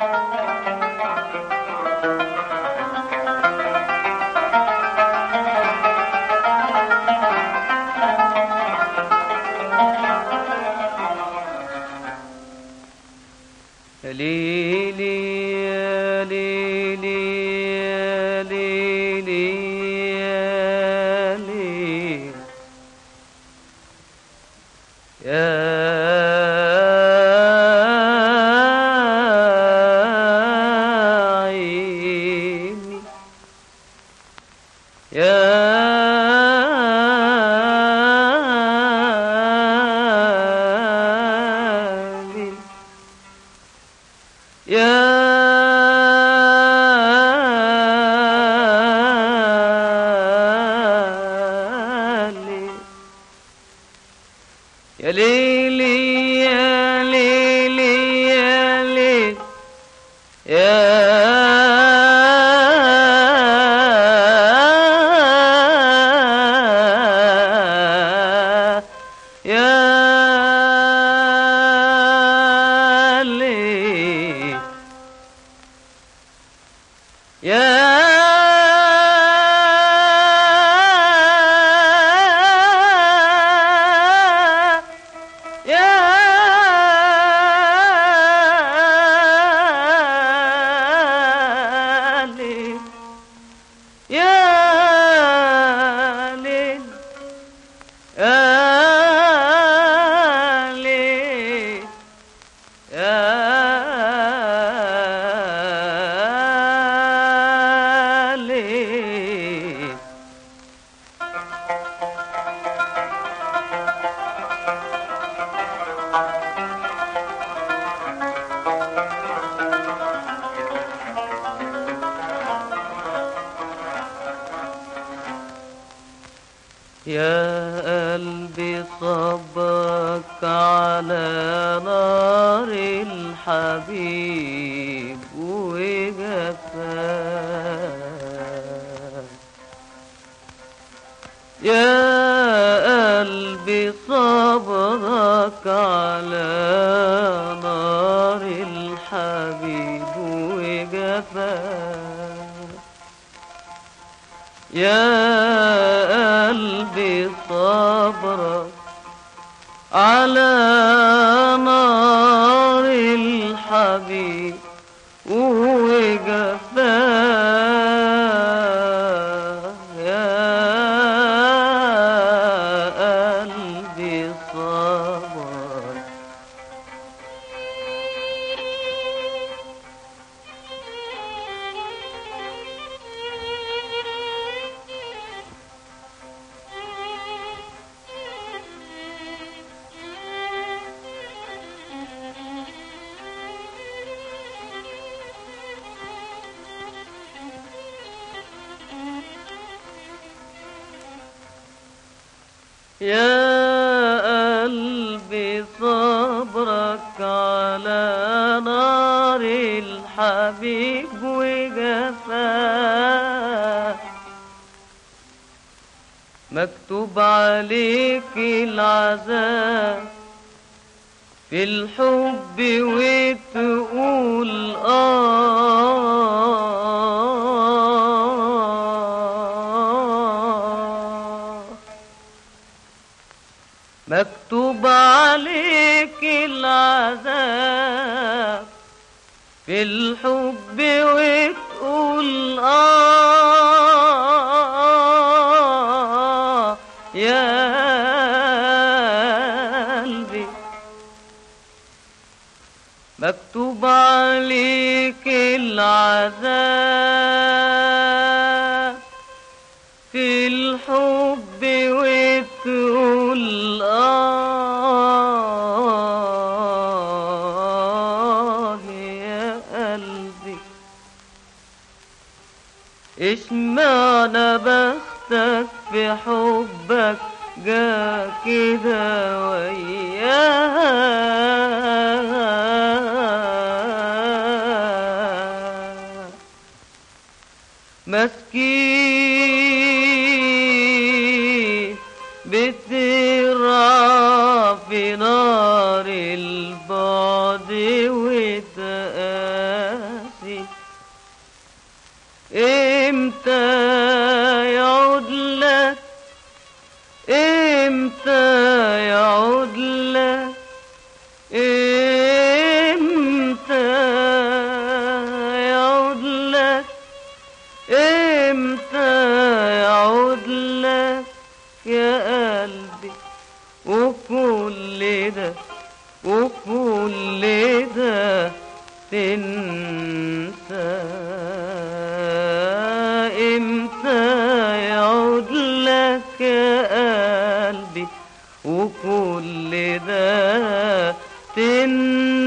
ليلي يا ليلي يا ليلي يا ليلي يا عيني يا ليلي يا ليل يا ليلي يا ليلي يا ليل يا يا ليل يا يا ليل يا ليل يا ليل يا ليل يا قلبي صبك على نار الحبيب وجفاك يا قلبي صبرك على نار الحبيب وجفاك يا قلبي صبرك على نار الحبيب وجفاه يا قلبي صبرك يا قلبي صبرك على نار الحبيب وجفاه مكتوب عليك العذاب في الحب وتقول آه مكتوب عليك العذاب في الحب وتقول آه يا قلبي مكتوب عليك العذاب في الحب وتقول آه يا قلبي إيش معنى بختك في حبك جا كده وياه مسكين بترعى في نار البعد وتقال وكل ده وكل ده تنسى امتى يعود لك يا قلبي وكل ده تنسى